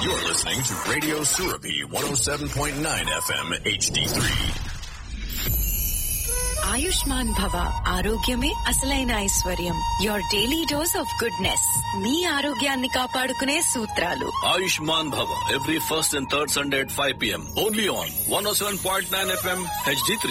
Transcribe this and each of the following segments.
You're listening to Radio Surabi 107.9 FM HD3. Ayushman భవ ఆరోగ్యమే అసలైన ఐశ్వర్యం your daily dose of goodness మీ ఆరోగ్యాన్ని కాపాడుకునే సూత్రాలు Ayushman Bhava every first and third Sunday at 5 p.m. Only on 107.9 FM HD3.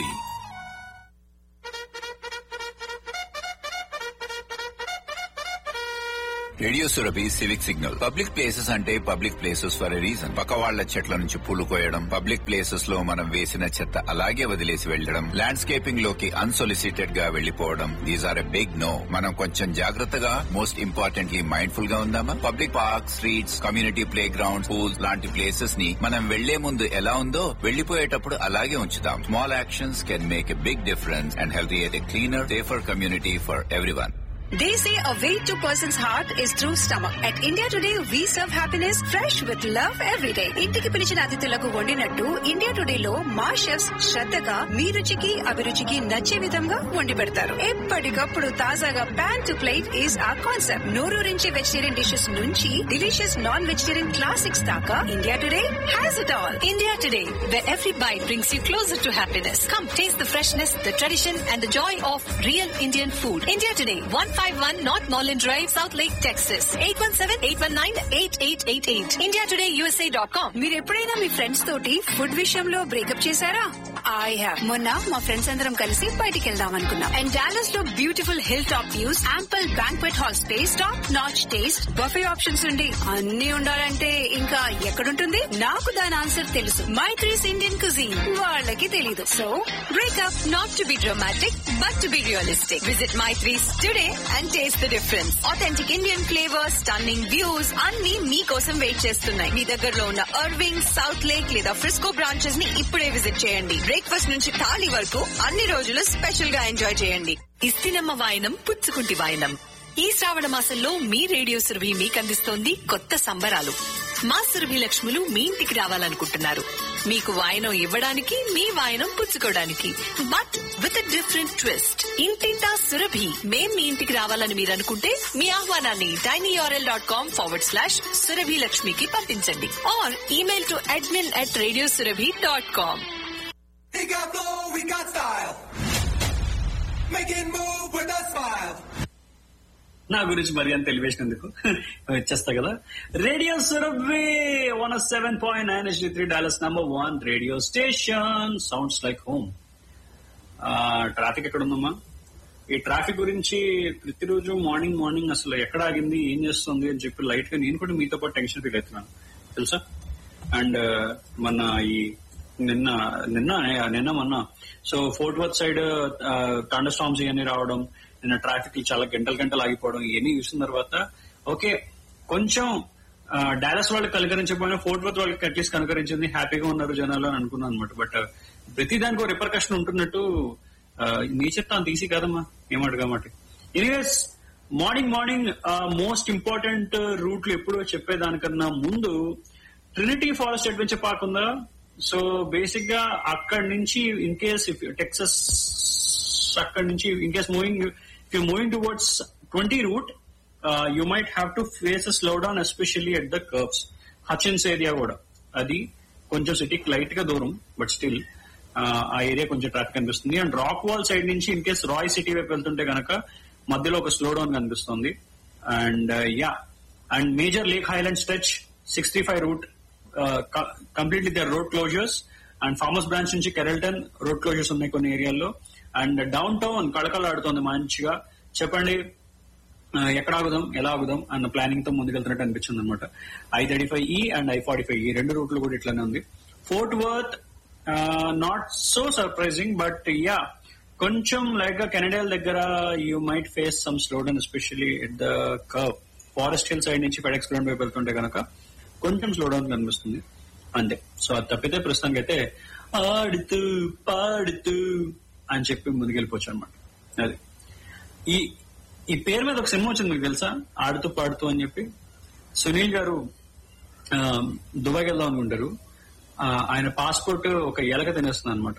Radio Surabhi civic signal public places అంటే public places for a reason పక్క వాళ్ల చెట్ల నుంచి పూలు కోయడం పబ్లిక్ ప్లేసెస్ లో మనం వేసిన చెత్త అలాగే వదిలేసి వెళ్లడం ల్యాండ్స్కేపింగ్ లోకి అన్సొలిసిటెడ్ గా వెళ్లిపోవడం these are a big no మనం కొంచెం జాగ్రత్తగా మోస్ట్ ఇంపార్టెంట్లీ మైండ్ఫుల్ గా ఉందామా public park streets community playground pools లాంటి ప్లేసెస్ ని మనం వెళ్లే ముందు ఎలా ఉందో వెళ్లిపోయేటప్పుడు అలాగే ఉంచుదాం small actions can make a big difference and health a cleaner safer community for everyone They say a way to person's heart is through stomach. At India Today, we serve happiness fresh with love every day. ఇంటికి పిలిచిన అతిథులకు వండినట్టు India today లో మా chefs శ్రద్ధగా మీ రుచికి అభిరుచికి నచ్చే విధంగా వండి పెడతారు ఎప్పటికప్పుడు తాజాగా pan to plate is a concept నోరూరించి వెజిటేరియన్ డిషెస్ నుంచి డిలీషియస్ నాన్ వెజిటేరియన్ క్లాసిక్స్ దాకా India Today has it all India Today where every bite brings you closer to happiness. Come taste the freshness, the tradition, and the joy of real Indian food. India Today, 151 North Norland Drive, South Lake, Texas. 817-819-8888. IndiaTodayUSA.com. మీరు ఎప్పుడైనా మీ friends తోటి food విషయంలో breakup చేశారా I have మొన్న మా friends అందరం కలిసి బయటికి వెళ్దాం అనుకున్నాం అండ్ డాలస్ లో beautiful hilltop views ample banquet hall space top notch taste buffet options ఉండి అన్ని ఉండాలంటే ఇంకా ఎక్కడుంటుంది నాకు దాని ఆన్సర్ తెలుసు మై త్రీస్ ఇండియన్ కుజీన్ వాళ్ళకి తెలీదు so breakup not to be dramatic but to be realistic visit my threes today and taste the difference authentic Indian flavours stunning views అన్ని మీకోసం వెయిట్ చేస్తున్నాయి మీ దగ్గరలో ఉన్న అర్వింగ్ సౌత్ లేక్ లేదా Frisco branches ని ఇప్పుడే విజిట్ చేయండి బ్రేక్ఫాస్ట్ నుంచి థాలీ వరకు అన్ని రోజులు స్పెషల్ గా ఎంజాయ్ చేయండి ఇస్తినమ్మ వాయనం పుచ్చుకుంటి వాయనం ఈ శ్రావణ మాసంలో మీ రేడియో సురభి మీకు అందిస్తోంది కొత్త సంబరాలు మా సురభి లక్ష్ములు మీ ఇంటికి రావాలనుకుంటున్నారు మీకు వాయనం ఇవ్వడానికి మీ వాయనం పుచ్చుకోవడానికి బట్ విత్ డిఫరెంట్ ట్విస్ట్ ఇంటింటా సురభి మేం మీ ఇంటికి రావాలని మీరు అనుకుంటే మీ ఆహ్వానాన్ని TinyURL dot com forward slash Surabhi లక్ష్మికి పంపించండి or email to admin at radio Surabhi dot com We got flow, we got style. Making move with a smile. నా గురించి మరి అంత తెలివేసినందుకు వచ్చేస్తా కదా radio Surabhi one seven point nine S three Dallas number one radio station sounds like home traffic ఎక్కడ ఉందమ్మా ఈ ట్రాఫిక్ గురించి ప్రతిరోజు మార్నింగ్ మార్నింగ్ అసలు ఎక్కడ ఆగింది ఏం చేస్తుంది అని చెప్పి లైట్ గా నేను కూడా మీతో పాటు టెన్షన్ ఫీల్ అవుతున్నాను తెలుసా అండ్ మన ఈ నిన్న నిన్న నిన్న మొన్న so Fort Worth side thunderstorms ఇవన్నీ రావడం నిన్న ట్రాఫిక్ చాలా గంటలు గంటలు ఆగిపోవడం ఇవన్నీ చూసిన తర్వాత ఓకే కొంచెం డాలస్ వాళ్ళకి కలకరించకపోయినా ఫోర్ట్ వర్త్ వాళ్ళకి అట్లీస్ట్ కనుకరించింది హ్యాపీగా ఉన్నారు జనాలు అని అనుకున్నాను అనమాట బట్ ప్రతి దానికి ఒక రిపర్కషన్ ఉంటున్నట్టు నీ చెప్తా అంత ఈజీ కాదమ్మా ఏమాట కాబట్టి anyways morning morning most important రూట్లు ఎప్పుడో చెప్పేదానికన్నా ముందు ట్రినిటీ ఫారెస్ట్ అడ్వెంచర్ పార్క్ ఉందా సో బేసిక్ గా అక్కడి నుంచి ఇన్ కేస్ ఇఫ్ టెక్సస్ అక్కడి నుంచి in case moving if you moving towards twenty route you might have to face slow down especially at the curves Hutchins area కూడా అది కొంచెం సిటీకి లైట్ గా దూరం బట్ స్టిల్ ఆ ఏరియా కొంచెం ట్రాఫిక్ కనిపిస్తుంది అండ్ రాక్ వాల్ సైడ్ నుంచి ఇన్ కేస్ రాయ్ సిటీ వైపు వెళ్తుంటే గనక మధ్యలో ఒక స్లో డౌన్ కనిపిస్తుంది and yeah and major Lake Highland stretch sixty five route completely there road closures and Farmers Branch నుంచి కెరల్టన్ రోడ్ క్లోజర్స్ ఉన్నాయి కొన్ని ఏరియాల్లో అండ్ డౌన్ టౌన్ కళకళలాడుతోంది మంచిగా చెప్పండి ఎక్కడ ఆగుదాం ఎలా ఆగుదాం అన్న ప్లానింగ్ తో ముందుకెళ్తున్నట్టు అనిపించింది అనమాట I thirty five E and I forty five E రెండు రూట్లు కూడా ఇట్లానే ఉంది Fort Worth not so surprising but yeah కొంచెం లైక్ కెనడియల్ దగ్గర you might face some slowdown especially at the curve Forest Hill side నుంచి ఫెడెక్స్ గ్రౌండ్ వైపు వెళ్తుంటే కనుక కొంచెం స్లో డౌన్ కనిపిస్తుంది అంతే సో అది తప్పితే ప్రస్తుతానికి అయితే ఆడుతూ పాడుతూ అని చెప్పి ముందుకెళ్ళిపోవచ్చు అనమాట అది ఈ ఈ పేరు మీద ఒక సినిమా వచ్చింది మీకు తెలుసా ఆడుతూ పాడుతూ అని చెప్పి సునీల్ గారు దుబాయ్కి వెళ్దాం అనుకుంటారు ఆయన పాస్పోర్ట్ ఒక ఎలక తినేస్తుంది అనమాట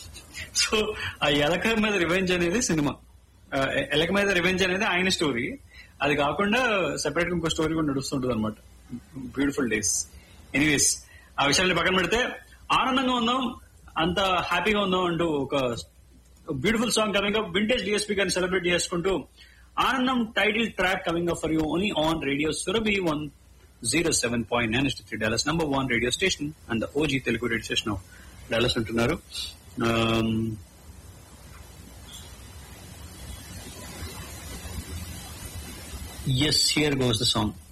సో ఆ ఎలక మీద రివెంజ్ అనేది సినిమా ఎలక మీద రివెంజ్ అనేది ఆయన స్టోరీ అది కాకుండా సెపరేట్ ఇంకో స్టోరీ కూడా నడుస్తుంటుంది అనమాట బ్యూటిఫుల్ డేస్ ఎనీవేస్ ఆ విషయాన్ని పక్కన పెడితే ఆనందంగా ఉందాం అంత హ్యాపీగా ఉందాం అంటూ ఒక beautiful song coming up vintage DSP గారిని సెలబ్రేట్ చేసుకుంటూ ఆనందం title track coming up for you only on radio Surabhi one zero seven point nine three Dallas number one radio station and OG Telugu radio station of Dallas ఉంటున్నారు yes here goes the song